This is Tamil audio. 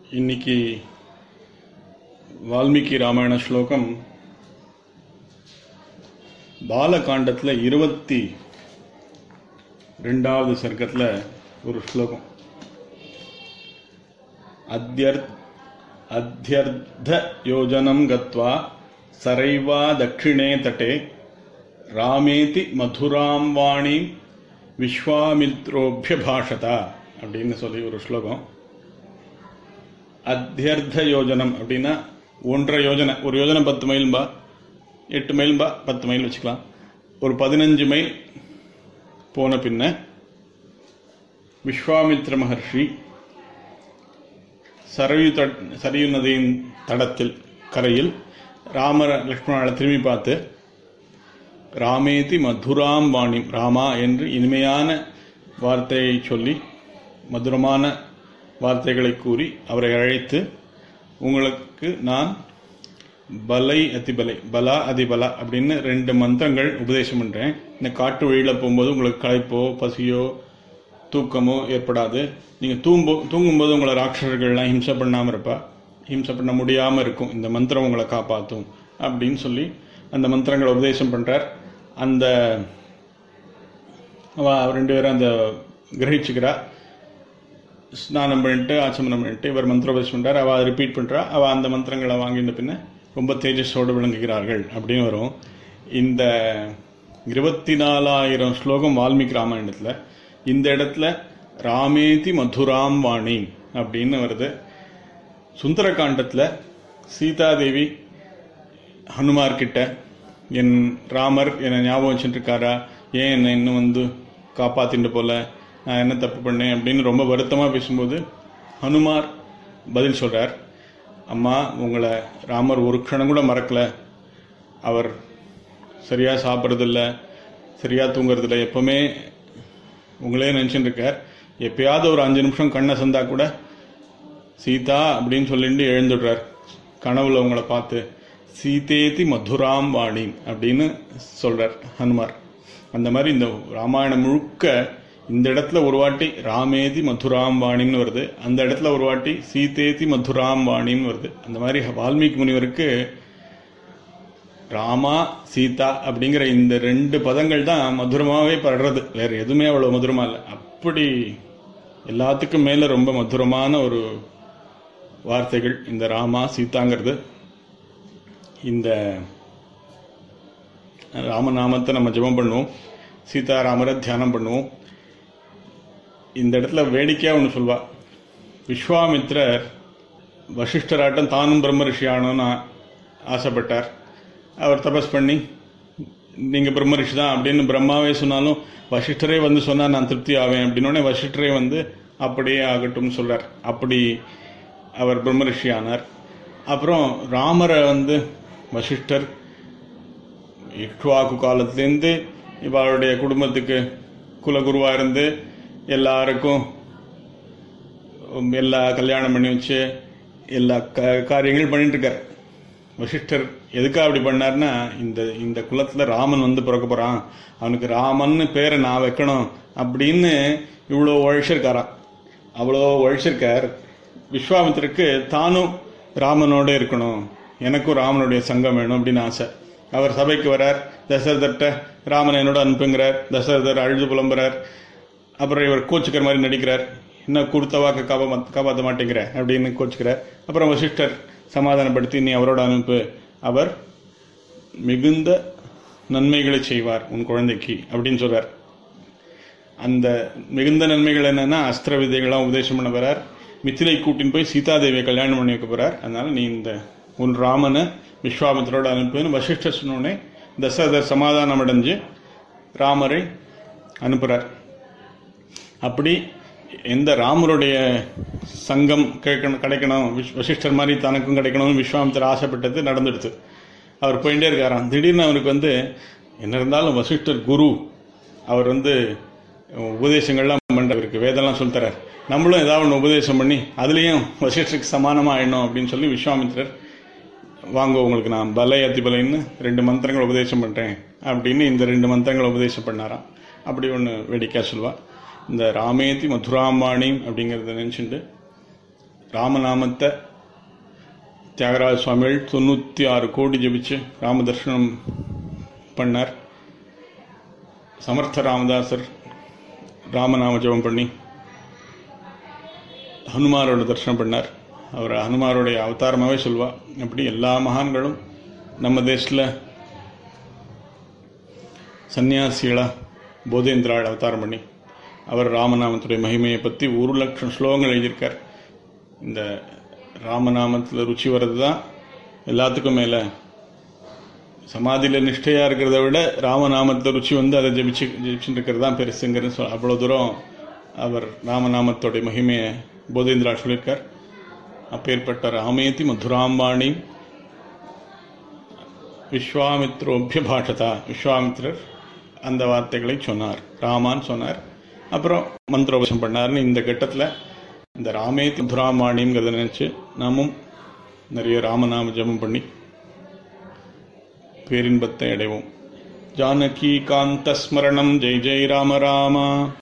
இன்னைக்கு வால்மீகி ராமாயண ஸ்லோகம் பாலகாண்டத்தில் இருபத்தி ரெண்டாவது சர்க்கத்தில் ஒரு ஸ்லோகம் அத்தியர் அத்தியர்த்த யோஜனம் கத்வா சரைவா தட்சிணே தட்டே ராமேதி மதுராம் வாணி விஸ்வாமித்ரோபிய பாஷதா அப்படின்னு சொல்லி ஒரு ஸ்லோகம் அத்தியர்த்த யோஜனம் அப்படின்னா ஒன்றரை யோஜனை ஒரு யோஜனை பத்து மைல்பா எட்டு மைல்பா பத்து மைல் வச்சுக்கலாம் ஒரு பதினஞ்சு மைல் போன பின்ன விஸ்வாமித்ர மகர்ஷி சரயு தட் சரயு நதியின் தடத்தில் கரையில் ராமர லக்ஷ்மணாவை திரும்பி பார்த்து ராமேதி மதுராம் வாணி ராமா என்று இனிமையான வார்த்தையை சொல்லி மதுரமான வார்த்தைகளை கூறி அவரை அழைத்து உங்களுக்கு நான் பலை அதிபலை பலா அதிபலா அப்படின்னு ரெண்டு மந்திரங்கள் உபதேசம் பண்ணுறேன் இந்த காட்டு வழியில் போகும்போது உங்களுக்கு களைப்போ பசியோ தூக்கமோ ஏற்படாது நீங்கள் தூம்போ தூங்கும்போது உங்களை ராட்சசர்கள்லாம் ஹிம்சை பண்ணாமல் இருப்பா ஹிம்சை பண்ண முடியாமல் இருக்கும் இந்த மந்திரம் உங்களை காப்பாற்றும் அப்படின்னு சொல்லி அந்த மந்திரங்களை உபதேசம் பண்ணுறார் அந்த அவ ரெண்டு பேரும் அந்த கிரகிச்சுக்கிறா ஸ்நானம் பண்ணிட்டு ஆச்சமனம் பண்ணிட்டு இவர் மந்திரோபதேசம் பண்ணுறார் அவள் ரிப்பீட் பண்ணுறா அவள் அந்த மந்திரங்களை வாங்கின பின்ன ரொம்ப தேஜஸோடு விளங்குகிறார்கள் அப்படின்னு வரும் இந்த இருபத்தி நாலாயிரம் ஸ்லோகம் வால்மீகி ராமாயணத்தில் இந்த இடத்துல ராமேதி மதுராம் வாணி அப்படின்னு வருது சுந்தரகாண்டத்தில் சீதாதேவி ஹனுமார் கிட்ட என் ராமர் என்னை ஞாபகம் வச்சுட்டு இருக்காரா ஏன் என்னை இன்னும் வந்து காப்பாத்திட்டு போல நான் என்ன தப்பு பண்ணேன் அப்படின்னு ரொம்ப வருத்தமாக பேசும்போது ஹனுமார் பதில் சொல்கிறார் அம்மா உங்களை ராமர் ஒரு க்ஷணம் கூட மறக்கல அவர் சரியாக சாப்பிட்றதில்ல சரியாக தூங்குறதில்ல எப்போவுமே உங்களே நினச்சிட்டு இருக்கார் எப்பயாவது ஒரு அஞ்சு நிமிஷம் கண்ணை சந்தா கூட சீதா அப்படின்னு சொல்லிட்டு எழுந்துடுறார் கனவுல உங்களை பார்த்து சீதேதி மதுராம் வாணி அப்படின்னு சொல்றார் ஹனுமார் அந்த மாதிரி இந்த ராமாயணம் முழுக்க இந்த இடத்துல ஒரு வாட்டி ராமேதி மதுராம் வாணின்னு வருது அந்த இடத்துல ஒரு வாட்டி சீதேதி மதுராம் வாணின்னு வருது அந்த மாதிரி வால்மீகி முனிவருக்கு ராமா சீதா அப்படிங்கிற இந்த ரெண்டு பதங்கள் தான் மதுரமாகவே படுறது வேற எதுவுமே அவ்வளோ மதுரமா இல்லை அப்படி எல்லாத்துக்கும் மேலே ரொம்ப மதுரமான ஒரு வார்த்தைகள் இந்த ராமா சீதாங்கிறது இந்த ராமநாமத்தை நம்ம ஜெபம் பண்ணுவோம் சீதாராமரை தியானம் பண்ணுவோம் இந்த இடத்துல வேடிக்கையாக ஒன்று சொல்வா விஸ்வாமித்ரர் வசிஷ்டராட்டம் தானும் பிரம்ம ரிஷி ஆகணும்னு ஆசைப்பட்டார் அவர் தபஸ் பண்ணி நீங்கள் பிரம்ம ரிஷி தான் அப்படின்னு பிரம்மாவே சொன்னாலும் வசிஷ்டரே வந்து சொன்னால் நான் திருப்தி ஆவேன் அப்படின்னோடனே வசிஷ்டரே வந்து அப்படியே ஆகட்டும்னு சொல்றார் அப்படி அவர் பிரம்ம ரிஷி ஆனார் அப்புறம் ராமரை வந்து வசிஷ்டர் இக்ஷ்வாக்கு காலத்துலேருந்து இவளுடைய குடும்பத்துக்கு குலகுருவாக இருந்து எல்லாருக்கும் எல்லா கல்யாணம் பண்ணி வச்சு எல்லா க காரியங்களும் பண்ணிட்டு இருக்கார் வசிஷ்டர் எதுக்காக அப்படி பண்ணார்னா இந்த இந்த குலத்தில் ராமன் வந்து பிறக்க போகிறான் அவனுக்கு ராமன்னு பேரை நான் வைக்கணும் அப்படின்னு இவ்வளோ உழைச்சிருக்காராம் அவ்வளோ உழைச்சிருக்கார் விஸ்வாமித்திற்கு தானும் ராமனோட இருக்கணும் எனக்கும் ராமனுடைய சங்கம் வேணும் அப்படின்னு ஆசை அவர் சபைக்கு வரார் தசரதர்கிட்ட ராமன் என்னோட அனுப்புங்கிறார் தசரதர் அழுது புலம்புறார் அப்புறம் இவர் கோச்சுக்கிற மாதிரி நடிக்கிறார் என்ன கொடுத்த வாக்கு காப்பா காப்பாற்ற மாட்டேங்கிற அப்படின்னு கோச்சுக்கிறார் அப்புறம் வசிஷ்டர் சமாதானப்படுத்தி நீ அவரோட அனுப்பு அவர் மிகுந்த நன்மைகளை செய்வார் உன் குழந்தைக்கு அப்படின்னு சொல்றார் அந்த மிகுந்த நன்மைகள் என்னன்னா அஸ்திர விதைகள்லாம் உபதேசம் பண்ண போறார் மித்திரை கூட்டின்னு போய் சீதாதேவியை கல்யாணம் பண்ணி வைக்க போறார் அதனால நீ இந்த உன் ராமனை விஸ்வாமித்திரோட அனுப்புன்னு வசிஷ்டர் சொன்னோடனே தசரதர் சமாதானம் அடைஞ்சு ராமரை அனுப்புறார் அப்படி எந்த ராமருடைய சங்கம் கேட்கணும் கிடைக்கணும் வசிஷ்டர் மாதிரி தனக்கும் கிடைக்கணும்னு விஸ்வாமித்தர் ஆசைப்பட்டது நடந்துடுது அவர் போயிட்டே இருக்காராம் திடீர்னு அவருக்கு வந்து என்ன இருந்தாலும் வசிஷ்டர் குரு அவர் வந்து உபதேசங்கள்லாம் பண்ணுறவருக்கு வேதெல்லாம் சொல்லித்தரார் நம்மளும் ஏதாவது ஒன்று உபதேசம் பண்ணி அதுலேயும் வசிஷ்டருக்கு சமானமாக ஆயிடணும் அப்படின்னு சொல்லி விஸ்வாமித்திரர் வாங்க உங்களுக்கு நான் பலை அதிபலைன்னு ரெண்டு மந்திரங்கள் உபதேசம் பண்ணுறேன் அப்படின்னு இந்த ரெண்டு மந்திரங்கள் உபதேசம் பண்ணாராம் அப்படி ஒன்று வேடிக்கையாக சொல்லுவா இந்த ராமேதி மதுராம்பாணி அப்படிங்கிறத நினச்சிட்டு ராமநாமத்தை தியாகராஜ சுவாமிகள் தொண்ணூற்றி ஆறு கோடி ஜபிச்சு ராம தர்ஷனம் பண்ணார் சமர்த்த ராமதாசர் ராமநாம ஜபம் பண்ணி ஹனுமாரோட தரிசனம் பண்ணார் அவர் ஹனுமாரோடைய அவதாரமாகவே சொல்வா அப்படி எல்லா மகான்களும் நம்ம தேசத்தில் சன்னியாசிகளாக போதேந்திராள் அவதாரம் பண்ணி அவர் ராமநாமத்துடைய மகிமையை பற்றி ஒரு லட்சம் ஸ்லோகங்கள் எழுதியிருக்கார் இந்த ராமநாமத்தில் ருச்சி வர்றது தான் எல்லாத்துக்கும் மேலே சமாதியில் நிஷ்டையாக இருக்கிறத விட ராமநாமத்தில் ருச்சி வந்து அதை ஜபிச்சு ஜபிச்சுட்டு இருக்கிறது தான் பெருசுங்கிறது சொல் அவ்வளோ தூரம் அவர் ராமநாமத்தோடைய மகிமையை போதேந்திரா சொல்லியிருக்கார் அப்பேற்பட்ட ராமேதி மதுராம்பாணி விஸ்வாமித்ரோபிய பாஷதா விஸ்வாமித்ரர் அந்த வார்த்தைகளை சொன்னார் ராமான் சொன்னார் அப்புறம் மந்திரோபசம் பண்ணார்னு இந்த கட்டத்தில் இந்த ராமேதி மதுராமாணிங்கிறத நினச்சி நாமும் நிறைய ராமநாம ஜபம் பண்ணி பேரின்பத்தை அடைவோம் ஜானகி காந்த ஸ்மரணம் ஜெய் ஜெய் ராம ராமா